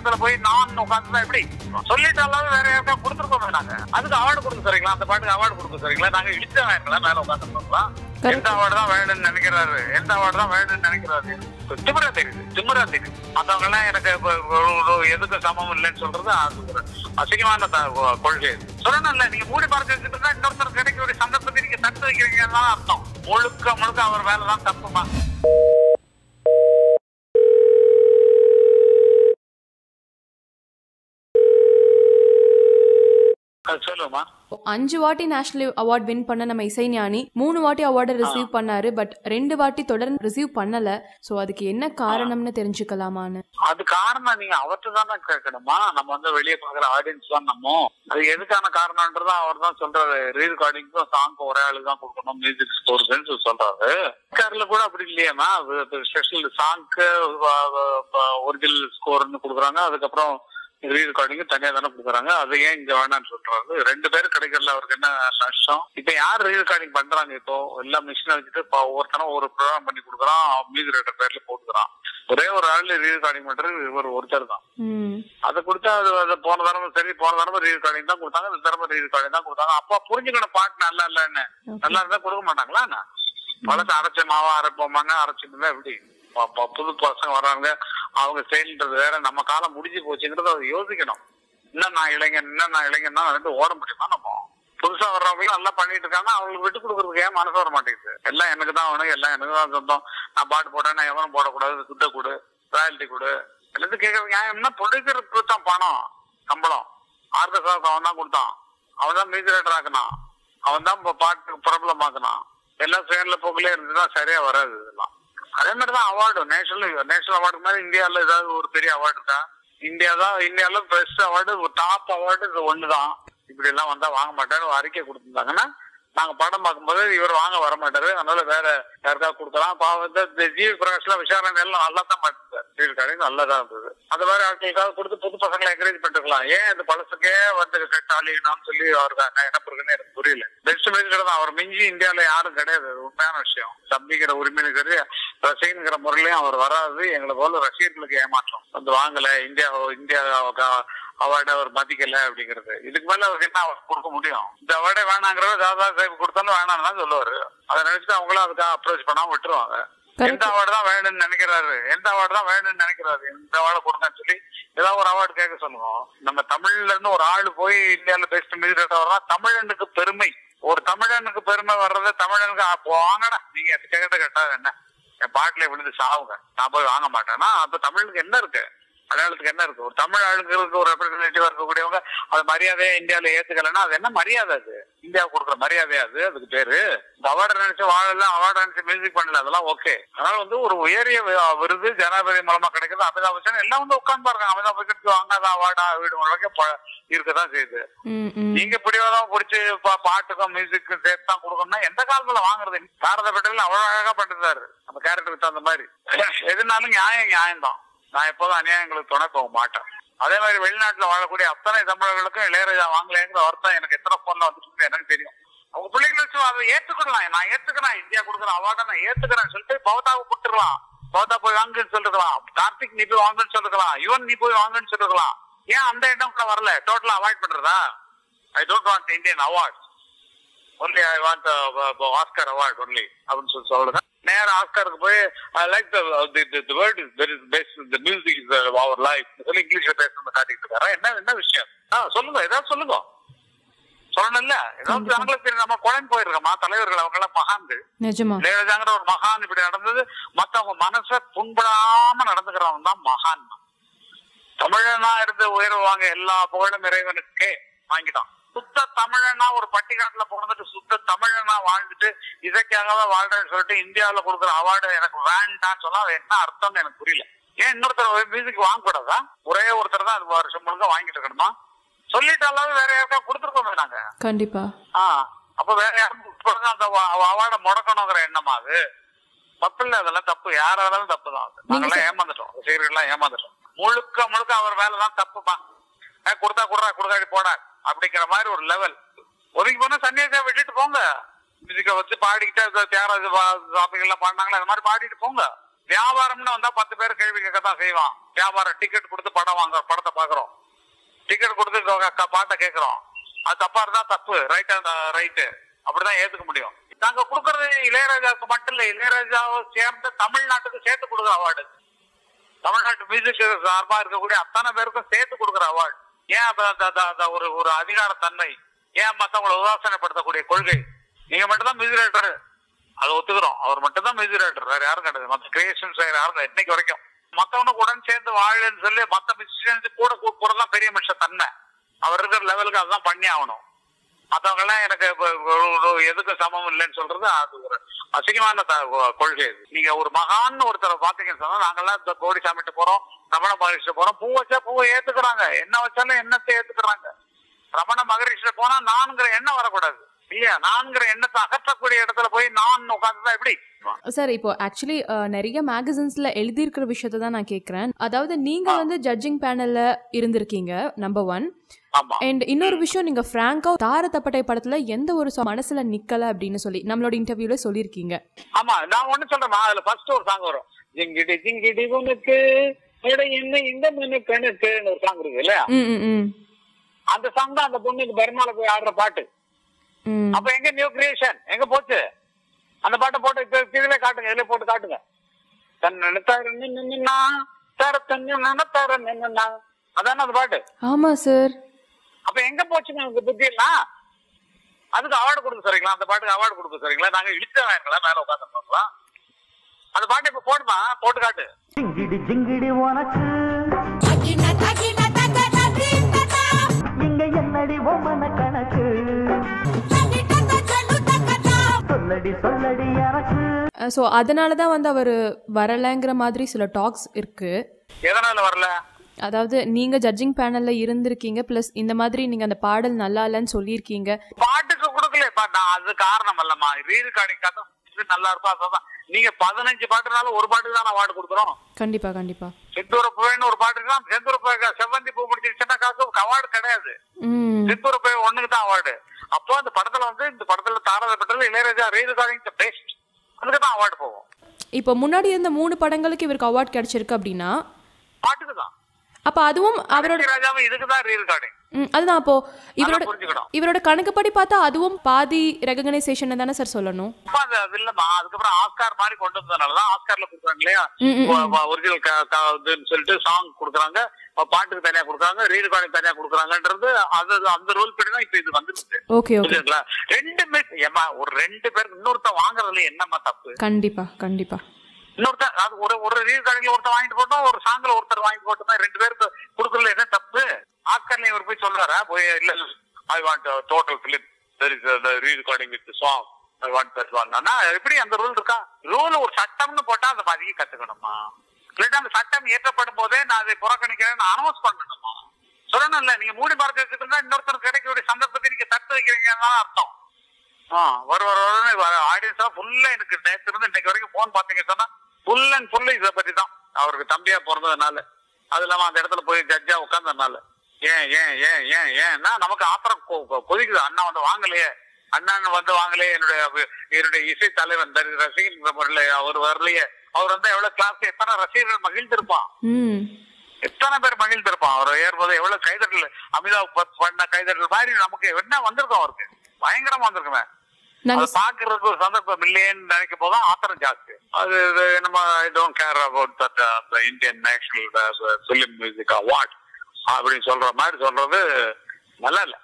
இடத்துல போய் நான் உட்காந்துதான் எப்படி சொல்லிட்டாலும் வேற யாருக்கா கொடுத்துருக்கோம் நாங்க அதுக்கு அவார்டு கொடுக்க சரிங்களா அந்த பாட்டுக்கு அவார்டு கொடுக்க சரிங்களா நாங்க இடிச்ச வேண்டாம் மேல உட்காந்துருக்கோங்களா எந்த அவார்டு தான் வேணும்னு நினைக்கிறாரு எந்த அவார்டு தான் வேணும்னு நினைக்கிறாரு திமிரா தெரியுது திமிரா தெரியுது மத்தவங்க எல்லாம் எனக்கு இப்ப ஒரு- ஒரு எதுக்கு சமம் இல்லைன்னு சொல்றது அது ஒரு அசிங்கமான த- கொள்கை சொல்லணும்ல நீங்க மூடி பார்த்து வச்சுட்டு இருந்தா இன்னொருத்தர் கிடைக்கக்கூடிய சந்தர்ப்பத்தை நீங்க தட்டு வைக்கிறீங்கன்னு தான் அர்த்தம் முழுக்க முழுக்க அவர் வேலை தான் தப்புமா அது சொல்லுமா அஞ்சு வாட்டி நேஷனல் அவார்ட் வின் பண்ண நம்ம இசைஞானி மூணு வாட்டி அவார்டை ரிசீவ் பண்ணாரு பட் ரெண்டு வாட்டி தொடர்ந்து ரிசீவ் பண்ணல சோ அதுக்கு என்ன காரணம்னு தெரிஞ்சுக்கலாமான்னு அது காரணம் நீங்க அவர்கிட்ட தானே கேட்கணுமா நம்ம வந்து வெளியே பாக்குற ஆடியன்ஸ் தான் நம்ம அது எதுக்கான காரணம்ன்றதா அவர் தான் சொல்றாரு ரீ ரெக்கார்டிங்க்கும் சாங் ஒரே ஆளு தான் கொடுக்கணும் மியூசிக் ஸ்கோருக்குன்னு சொல்றாரு கார்ல கூட அப்படி இல்லையாமா ஸ்பெஷல் சாங்க்கு ஒரிஜினல் ஸ்கோர்னு கொடுக்குறாங்க அதுக்கப்புறம் ரீ ரெக்கார்டிங் தனியா தானே கொடுக்குறாங்க அது ஏன் இங்க வேணாம்னு சொல்றாரு ரெண்டு பேரும் கிடைக்கிறதுல அவருக்கு என்ன நஷ்டம் இப்ப யார் ரீ ரெக்கார்டிங் பண்றாங்க இப்போ எல்லாம் மிஷினை வச்சுட்டு இப்ப ஒவ்வொருத்தனும் ஒரு ப்ரோக்ராம் பண்ணி கொடுக்குறான் மியூசிக் ரேட்டர் பேர்ல போட்டுக்கிறான் ஒரே ஒரு ஆள் ரீ ரெக்கார்டிங் பண்றது இவர் ஒருத்தர் தான் ம் அதை கொடுத்தா அது அது போன தடவை சரி போன தடவை ரீ ரெக்கார்டிங் தான் கொடுத்தாங்க இந்த தடவை ரீ ரெக்கார்டிங் தான் கொடுத்தாங்க அப்பா புரிஞ்சுக்கணும் பாட்டு நல்லா இல்லைன்னு நல்லா இருந்தா கொடுக்க மாட்டாங்களா என்ன பழத்தை அரைச்ச மாவா அரைப்போமாங்க அரைச்சிட்டு இருந்தா எப்படி ப- ப- புது பசங்க வர்றாங்க அவங்க செயல்ன்றது வேற நம்ம காலம் முடிஞ்சு போச்சுங்கிறத அவர் யோசிக்கணும் இன்னும் நான் இளைஞன் இன்னும் நான் இளைஞன் வந்து ஓட முடியுமா நம்ம புதுசா வர்றவங்களும் நல்லா பண்ணிட்டு இருக்காங்க அவங்களுக்கு விட்டு கொடுக்கறதுக்கு ஏன் மனசு வர மாட்டேங்குது எல்லாம் எனக்கு தான் வேணும் எல்லாம் எனக்கு தான் சொந்தம் நான் பாட்டு போட்டேன் நான் எவனும் போடக்கூடாது துட்ட கொடு ராயல்ட்டி கொடு எல்லாத்தையும் கேட்கறது நியாயம்னா ப்ரொடியூசருக்கு தான் பணம் சம்பளம் ஆர்கஸ்ட்ராவுக்கு அவன் தான் கொடுத்தான் அவன் தான் மியூசிக் ஆக்கினான் அவன் தான் இப்ப பாட்டு பிரபலம் ஆக்கினான் எல்லாம் சேர்ல போக்குல இருந்துதான் சரியா வராது இதெல்லாம் அதே மாதிரி தான் அவார்டு நேஷனல் நேஷனல் அவார்டு மாதிரி இந்தியாவில் ஏதாவது ஒரு பெரிய அவார்டு இருக்கா இந்தியா தான் இந்தியாவில் பெஸ்ட் அவார்டு டாப் அவார்டு இது ஒன்று தான் இப்படி எல்லாம் வந்தா வாங்க மாட்டாரு ஒரு அறிக்கை கொடுத்துருந்தாங்கன்னா நாங்க படம் பார்க்கும்போது இவர் வாங்க வர மாட்டாரு அதனால வேற யாருக்காவது கொடுக்கலாம் பாவம் இந்த இந்த ஜிவி பிரகாஷ்ல விசாரணை எல்லாம் நல்லா தான் பண்ணிருக்காரு கடையும் நல்லா தான் இருந்தது அந்த மாதிரி ஆட்களுக்காக கொடுத்து புது பசங்களை என்கரேஜ் பண்ணிருக்கலாம் ஏன் இந்த பழசுக்கே வந்து டாலினான்னு சொல்லி அவருக்கு என்ன நினைப்பு இருக்குன்னு எனக்கு புரியல பெஸ்ட் மியூசிக்கர் தான் அவர் மிஞ்சி இந்தியால யாரும் கிடையாது அது உண்மையான விஷயம் தம்பிங்கிற உரிமையும் சரி ரசிகனுங்கிற முறையிலையும் அவர் வராது எங்களை போல ரசிகர்களுக்கு ஏமாற்றம் வந்து வாங்கல இந்தியா இந்தியா அவார்டு அவர் மதிக்கல அப்படிங்கிறது இதுக்கு மேல அவருக்கு என்ன அவர் கொடுக்க முடியும் இந்த அவார்டே வேணாங்கிறவர் தாதா சாஹிப் கொடுத்தாலும் வேணாம்னு தான் சொல்லுவாரு அதை நினைச்சிட்டு அவங்களும் அதுக்காக அப்ரோச் பண்ணாம விட்டுருவாங்க எந்த அவார்டு தான் வேணும்னு நினைக்கிறாரு எந்த அவார்டு தான் வேணும்னு நினைக்கிறாரு இந்த அவார்டு கொடுங்கன்னு சொல்லி ஏதாவது ஒரு அவார்டு கேட்க சொல்லுவோம் நம்ம தமிழ்ல இருந்து ஒரு ஆள் போய் இந்தியால பெஸ்ட் மியூசிக் வர்றா தமிழனுக்கு பெருமை ஒரு தமிழனுக்கு பெருமை வர்றது தமிழனுக்கு அப்போ வாங்கடா நீங்க கேட்ட கேட்டா என்ன என் பாட்டுல விழுந்து சாவுங்க நான் போய் வாங்க மாட்டேன்னா அப்ப தமிழுக்கு என்ன இருக்கு மலையாளத்துக்கு என்ன இருக்கு ஒரு தமிழ் ஆளுங்களுக்கு ஒரு ரெப்ரஸன்டேட்டிவா இருக்கக்கூடியவங்க அது மரியாதையா இந்தியாவில ஏத்துக்கலைன்னா அது என்ன மரியாதை அது இந்தியாவுக்கு கொடுக்குற மரியாதையா அது அதுக்கு பேரு இந்த அவார்டு நினைச்சு வாழல அவார்டு நினைச்சு மியூசிக் பண்ணல அதெல்லாம் ஓகே அதனால வந்து ஒரு உயரிய வி- விருது ஜனாதிபதி மூலமா கிடைக்குது அமிதாப் பச்சன் எல்லாம் வந்து உட்கார்ந்து பாருங்க அமிதாப் பச்சனுக்கு வாங்காத அவார்டா வீடு வரைக்கும் ப- இருக்கதான் செய்யுது ம் ம் நீங்க பிடிவாதம் பிடிச்சி பா- பாட்டுக்கும் மியூசிக்கும் சேர்த்து தான் கொடுக்கணும்னா எந்த காலத்துல வாங்குறது பாரத பட்டேல் அவ்வளவு அழகா பண்ணிருந்தாரு அந்த கேரக்டருக்கு தகுந்த மாதிரி எதுனாலும் நியாயம் நியாயம் தான் நான் எப்போதும் அநியாயங்களுக்கு துணை போக மாட்டேன் அதே மாதிரி வெளிநாட்டுல வாழக்கூடிய அத்தனை தமிழர்களுக்கும் இளையராஜா வாங்கலைங்கிற வருத்தம் எனக்கு எத்தனை போன்ல வந்துட்டு எனக்கு தெரியும் அவங்க பிள்ளைங்களை வச்சு அதை ஏத்துக்கிடலாம் நான் ஏத்துக்கிறேன் இந்தியா கொடுக்குற அவார்டை நான் ஏத்துக்கிறேன் சொல்லிட்டு பவதாவை கொடுத்துருக்கலாம் பவதா போய் வாங்குன்னு சொல்லிருக்கலாம் கார்த்திக் நீ போய் வாங்குன்னு சொல்லிருக்கலாம் யுவன் நீ போய் வாங்குன்னு சொல்லிருக்கலாம் ஏன் அந்த எண்ணம் கூட வரல டோட்டலா அவாய்ட் பண்றதா I don't want Indian award only I want Oscar award only அப்படின்னு சொல்லி சொல்லுங்க நேரா ஆஸ்கருக்கு போய் I like the word is very best the music is our life சொல்லி இங்கிலீஷ்ல பேசுறது காட்டிட்டு இருக்காரா என்ன என்ன விஷயம் ஆ சொல்லுங்க ஏதாவது சொல்லுங்க சொல்லணும்ல ஏதாவது ஜனங்களுக்கு தெரியும் நம்ம குழம்பு போயிருக்கோமா தலைவர்கள் அவங்க எல்லாம் மகான்கள் நிஜமா இளையராஜாங்கிற ஒரு மகான் இப்படி நடந்தது மத்தவங்க மனச புண்படாம நடந்துக்கிறவன் தான் மகான் தமிழனா இருந்து உயர்வாங்க எல்லா புகழும் இறைவனுக்கே வாங்கிட்டான் சுத்த தமிழனா ஒரு பட்டிக்காட்டுல பிறந்துட்டு சுத்த தமிழனா வாழ்ந்துட்டு இசைக்காகவே வாழ்றேன்னு சொல்லிட்டு இந்தியாவுல கொடுக்குற அவார்டு எனக்கு வேண்டாம்னு சொன்னா அது என்ன அர்த்தம்னு எனக்கு புரியல ஏன் இன்னொருத்தர் மியூசிக் வாங்க கூடாதா ஒரே ஒருத்தர் தான் அது வருஷம் முழுக்க வாங்கிட்டு இருக்கணுமா சொல்லிட்டாலும் வேற யாருக்கா கொடுத்துருக்கோமே நாங்க கண்டிப்பா ஆ அப்ப வேற யாரும் கொடுத்தா அந்த அவார்டை முடக்கணுங்கிற எண்ணமா அது தப்பு இல்ல அதெல்லாம் தப்பு யாரா இருந்தாலும் தப்பு தான் அது. நாங்கெல்லாம் ஏமாந்துட்டோம் ரசிகர்கள்லாம் ஏமாந்துட்டோம் முழுக்க முழுக்க அவர் வேலைதான் தப்புமா ஏ, கொடுத்தா கொடுறா கொடுக்காடி போடா அப்படிங்கிற மாதிரி ஒரு லெவல் ஒதுக்கி போனா சன்னியாசியா விட்டுட்டு போங்க மியூசிக்க வச்சு பாடிக்கிட்டு அது தியாகராஜ சுவாமிகள் எல்லாம் பாடினாங்களா அது மாதிரி பாடிட்டு போங்க வியாபாரம்னு வந்தா பத்து பேர் கேள்வி கேட்கத்தான் செய்வான் வியாபாரம் டிக்கெட் கொடுத்து படம் வாங்க படத்தை பாக்குறோம் டிக்கெட் கொடுத்து க- க- பாட்டை கேட்கறோம் அது தப்பா இருந்தா தப்பு ரைட் ரைட்டு அப்படிதான் ஏத்துக்க முடியும் நாங்க கொடுக்கறது இளையராஜாவுக்கு மட்டும் இல்ல இளையராஜாவை சேர்ந்து தமிழ்நாட்டுக்கு சேர்த்து கொடுக்குற அவார்டு தமிழ்நாட்டு மியூசிக் சார்பா இருக்கக்கூடிய அத்தனை பேருக்கும் சேர்த்து கொடுக்குற அவார்டு ஏன் அந்த- அந்த- அந்த- அந்த ஒரு ஒரு அதிகார தன்மை ஏன் மத்தவங்களை உதாசனப்படுத்தக்கூடிய கொள்கை நீங்க மட்டும்தான் மியூசிக் டைரக்டர் அதை ஒத்துக்கிறோம் அவர் மட்டும்தான் மியூசிக் டைரக்டர் வேற யாரும் கிடையாது மத்த கிரியேஷன்ஸ் யாரும் கிடையாது, இன்னைக்கு வரைக்கும் மத்தவனுக்கு உடன் சேர்ந்து வாழுன்னு சொல்லி மத்த மியூசிஷியன்ஸ் கூட கூப்பிடுறதுதான் பெரிய மனுஷன் தன்மை அவர் இருக்கிற லெவலுக்கு அதுதான் பண்ணி ஆகணும் மத்தவங்க எல்லாம் எனக்கு இப்ப ஒரு- ஒரு எதுக்கும் சமம் இல்லைன்னு சொல்றது அது ஒரு அசிங்கமான த- கொள்கை அது. நீங்க ஒரு மகான் ஒருத்தரை பாத்தீங்கன்னு சொன்னா நாங்கெல்லாம் இந்த கோடி சாமிட்டு போறோம் ரமண மகரிஷி போறோம் பூ வச்சா பூவை ஏத்துக்கிறாங்க என்ன வச்சாலும் எண்ணத்தை ஏத்துக்கிறாங்க ரமண மகரிஷில போனா நான்கிற எண்ணம் வரக்கூடாது இல்லையா நான்கிற எண்ணத்தை அகற்றக்கூடிய இடத்துல போய் நான் உட்காந்துதான் எப்படி சார் இப்போ ஆக்சுவலி நிறைய மேகசின்ஸ்ல எழுதியிருக்கிற விஷயத்தை தான் நான் கேட்குறேன் அதாவது நீங்க வந்து ஜட்ஜிங் பேனல்ல இருந்திருக்கீங்க நம்பர் ஒன் ஆமா அண்ட் இன்னொரு விஷயம் நீங்க ஃப்ராங்கா தார தப்பட்டை படத்துல எந்த ஒரு song மனசுல நிக்கல அப்படின்னு சொல்லி நம்மளோட இன்டர்வியூல சொல்லியிருக்கீங்க ஆமா நான் ஒண்ணு சொல்றேன் அதுல ஃபர்ஸ்ட் ஒரு சாங் வரும் ஜிங்கிடி ஜிங்கிடி உனக்கு எடை என்ன இந்த மனு கணக்குன்னு ஒரு சாங் இருக்கு இல்லையா ம் ம் ம் அந்த சாங் தான் அந்த பொண்ணுக்கு பர்மால போய் ஆடுற பாட்டு ம் அப்ப எங்க நியூ கிரியேஷன் எங்க போச்சு அந்த பாட்டை போட்டு இப்ப இதுல காட்டுங்க இதுல போட்டு காட்டுங்க தன்னு தர நின்னா தர தன்னு தர நின்னா அதானே அந்த பாட்டு ஆமா சார் அப்ப எங்க போச்சுங்க உங்க புத்தி எல்லாம் அதுக்கு அவார்டு கொடுக்க சரிங்களா அந்த பாட்டுக்கு அவார்டு கொடுக்க சரிங்களா நாங்க இழுச்சவாங்களா மேல உட்காந்து அந்த பாட்டு இப்ப போடுமா போட்டு காட்டு ஜிங்கிடி ஜிங்கிடி உனக்கு தகின தகின தகன தீந்தனா இங்க என்னடி ஒம்மன கணக்கு தகின தகனு தகனா சொல்லடி சொல்லடி எனக்கு ஸோ அதனால தான் வந்து அவர் வரலைங்கிற மாதிரி சில டாக்ஸ் இருக்கு எதனால வரல அதாவது நீங்க ஜட்ஜிங் பேனல்ல இருந்திருக்கீங்க ப்ளஸ் இந்த மாதிரி நீங்க அந்த பாடல் நல்லா இல்லைன்னு சொல்லியிருக்கீங்க பாட்டுக்கு கொடுக்கல இப்ப நான் அது காரணம் அல்லம்மா ரீருக்காடிங் கதை நல்லா இருக்கும் அதான் நீங்க பதினஞ்சு பாட்டுனாலும் ஒரு பாட்டுக்கு தான் அவார்டு கொடுக்குறோம் கண்டிப்பா கண்டிப்பா செந்தூர பூவேன்னு ஒரு பாட்டுக்கு தான் செந்தூர பூ செவ்வந்தி பூ முடிச்சிருச்சுன்னா காக்கு அவார்டு கிடையாது ம் செந்தூர பூ ஒண்ணுக்கு தான் அவார்டு அப்போ அந்த படத்துல வந்து இந்த படத்துல தாரத படத்துல இளையராஜா ரீருக்காடிங் த பெஸ்ட் அதுக்கு தான் அவார்டு போகும் இப்போ முன்னாடி இருந்த மூணு படங்களுக்கு இவருக்கு அவார்ட் கிடைச்சிருக்கு அப்படின்னா பாட்டுக்கு தான் அப்ப அதுவும் அவரோட ராஜாவும் இதுக்கு தான் ரீருக்காடிங் ம், அதுதான் அப்போ இவரோட புரிஞ்சுக்கணும் இவரோட கணக்குப்படி பார்த்தா அதுவும் பாதி ரெகனைசேஷன் தானே சார் சொல்லணும் அப்ப அது அது இல்லம்மா அதுக்கப்புறம் ஆஸ்கார் மாதிரி கொண்டு வந்ததுனாலதான் ஆஸ்கார்ல கொடுக்குறாங்க இல்லையா ம், ம், ம். ஒரிஜினல் இதுன்னு சொல்லிட்டு சாங் கொடுக்குறாங்க பாட்டுக்கு தனியா கொடுக்குறாங்க ரீ ரெக்கார்டிங் தனியா கொடுக்குறாங்கன்றது அது அந்த ரூல் படி தான் இப்ப இது வந்துருச்சு ஓகே ஓகே புரியுதுங்களா ரெண்டு பேர் ஏமா ஒரு ரெண்டு பேருக்கு இன்னொருத்தன் வாங்குறதுல என்னம்மா தப்பு கண்டிப்பா கண்டிப்பா இன்னொருத்தன் அது ஒரு ஒரு ரீ ரெக்கார்டிங்ல ஒருத்தர் வாங்கிட்டு போட்டோம் ஒரு சாங்ல ஒருத்தர் வாங்கி போட்டோம் ரெண்டு பேருக்கு கொடுக்கறதுல என்ன தப்பு ஆஸ்கர்ல இவர் போய் சொல்றாரா போய் இல்ல I want total film there is re recording with song I want that one ஆனா எப்படி அந்த ரூல் இருக்கா ரூல் ஒரு சட்டம்னு போட்டா அந்த பதியை கத்துக்கணுமா இல்லாட்டா அந்த சட்டம் இயற்றப்படும் போதே நான் அதை புறக்கணிக்கிறேன்னு அனௌன்ஸ் பண்ணணுமா சொல்லணும் இல்ல நீங்க மூடி பார்க்க வச்சுட்டு இன்னொருத்தர் கிடைக்கக்கூடிய சந்தர்ப்பத்தை நீங்க தட்டு வைக்கிறீங்கன்னு அர்த்தம் ஆ, வர வர வர ஆடியன்ஸா ஃபுல்லா எனக்கு நேற்று இருந்து இன்னைக்கு வரைக்கும் போன் பாத்தீங்க சொன்னா ஃபுல் அண்ட் ஃபுல் இதை பத்தி தான் அவருக்கு தம்பியா பிறந்ததுனால அது இல்லாம அந்த இடத்துல போய் ஜட்ஜா உட்கார்ந்ததுனால ஏன் ஏன் ஏன் ஏன் ஏன்னா நமக்கு ஆத்திரம் கொ- கொ- கொதிக்குது அண்ணா வந்து வாங்கலையே அண்ணன் வந்து வாங்கலையே என்னுடைய வி- என்னுடைய இசை தலைவன் தரி- ரசிகன் முறையில அவர் வரலையே அவர் வந்து எவ்வளவு கிளாஸ் எத்தனை ரசிகர்கள் மகிழ்ந்திருப்பான் ம் எத்தனை பேர் மகிழ்ந்திருப்பான் அவர் ஏறும்போது எவ்வளவு கைதட்டல் அமிதாப் பத் பண்ண கைதட்டல் மாதிரி நமக்கு என்ன வந்திருக்கும் அவருக்கு பயங்கரமா வந்திருக்குமே நாங்க அதை பாக்குறதுக்கு ஒரு சந்தர்ப்பம் இல்லையேன்னு நினைக்கும் போதுதான் ஆத்திரம் ஜாஸ்தி அது இது நம்ம I don't care about that Indian national film music award அப்படின்னு சொல்ற மாதிரி சொல்றது நல்லா இல்ல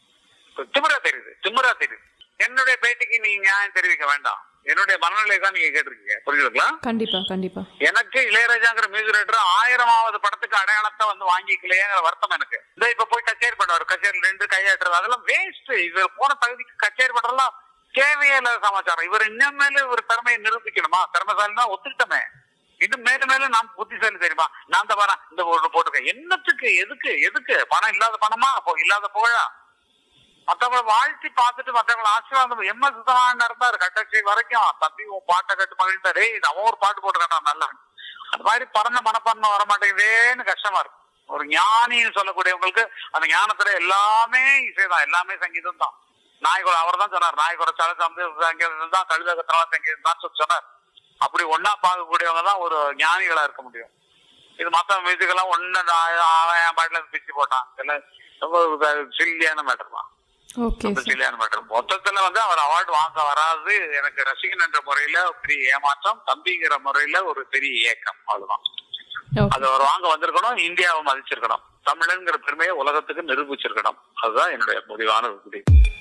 திமிரா தெரியுது திமிரா தெரியுது என்னுடைய பேட்டிக்கு நீங்க நியாயம் தெரிவிக்க வேண்டாம் என்னுடைய மனநிலை தான் நீங்க கேட்டிருக்கீங்க புரியுதுங்களா கண்டிப்பா கண்டிப்பா எனக்கு இளையராஜாங்கிற மியூசிக் டைரக்டர் ஆயிரமாவது படத்துக்கு அடையாளத்தை வந்து வாங்கிக்கலையேங்கிற வருத்தம் எனக்கு இந்த இப்ப போய் கச்சேரி பண்ணுவாரு கச்சேரி ரெண்டு கையாட்டுறது அதெல்லாம் வேஸ்ட் இவர் போன தகுதிக்கு கச்சேரி பண்றதெல்லாம் தேவையே இல்லாத சமாச்சாரம் இவர் இன்னும் மேல ஒரு திறமையை நிரூபிக்கணுமா திறமைசாலி தான் ஒத்துக்கிட்டமே இன்னும் மேலும் மேலும் நான் புத்திசாலி தெரியுமா நான் தான் வரேன் இந்த ஒண்ணு போட்டிருக்கேன் என்னத்துக்கு எதுக்கு எதுக்கு பணம் இல்லாத பணமா அப்போ இல்லாத புகழா மத்தவங்களை வாழ்த்தி பார்த்துட்டு மத்தவங்களை ஆசீர்வாதம் எம் எஸ் சுத்தமான இருந்தாரு கட்டச்சி வரைக்கும் தம்பி உன் பாட்டை கட்டு மகிழ்ந்தாரு இது அவன் ஒரு பாட்டு போட்டுருக்கான் நல்லா அது மாதிரி பறந்த மனப்பான்மை வர மாட்டேங்குதேன்னு கஷ்டமா இருக்கு ஒரு ஞானின்னு சொல்லக்கூடியவங்களுக்கு அந்த ஞானத்துல எல்லாமே இசைதான் எல்லாமே சங்கீதம் தான் நாய்குல அவர் தான் சொன்னார் நாய்குல சல சங்கீதம் தான் கழுத கத்தனால சங்கீதம் தான் சொல்லி சொன்னார் அப்படி ஒன்னா பார்க்கக்கூடியவங்க தான் ஒரு ஞானிகளா இருக்க முடியும் இது மத்த மியூசிக்கெல்லாம் ஒன்னு அவன் என் பாட்டுல பிச்சு போட்டான் இதெல்லாம் ரொம்ப சில்லியான மேட்டர் தான் ஓகே ரொம்ப சில்லியான மேட்டர் மொத்தத்துல வந்து அவர் அவார்டு வாங்க வராது எனக்கு ரசிகன் என்ற முறையில பெரிய ஏமாற்றம் தம்பிங்கிற முறையில ஒரு பெரிய ஏக்கம் அவ்வளவுதான் ஓகே அது அவர் வாங்க வந்திருக்கணும் இந்தியாவை மதிச்சிருக்கணும் தமிழன்கிற பெருமையை உலகத்துக்கு நிரூபிச்சிருக்கணும் அதுதான் என்னுடைய முடிவான முடிவு